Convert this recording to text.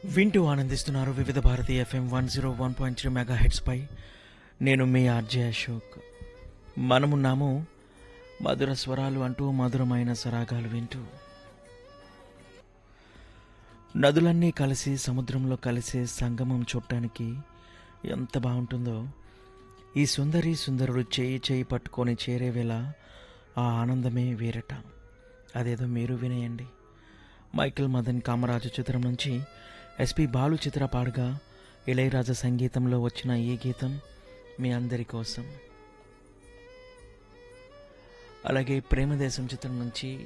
వింటూ ఆనందిస్తున్నారు Vividh Bharati FM one zero one point three mega హెడ్స్పై నేను మీ ఆర్జే అశోక్ మనమున్నాము మధుర స్వరాలు అంటూ మధురమైన సరాగాలు వింటూ నదులన్నీ కలిసి సముద్రంలో కలిసే సంగమం చూడటానికి ఎంత బాగుంటుందో ఈ సుందరి సుందరుడు చేయి చేయి పట్టుకొని చేరే వేళ ఆ ఆనందమే వేరట అదేదో మీరు వినేయండి మైకేల్ మదన్ కామరాజు చిత్రం నుంచి ఎస్పి బాలు చిత్ర పాడగా ఇళయరాజా సంగీతంలో వచ్చిన ఈ గీతం మీ అందరి కోసం అలాగే ప్రేమదేశం చిత్రం నుంచి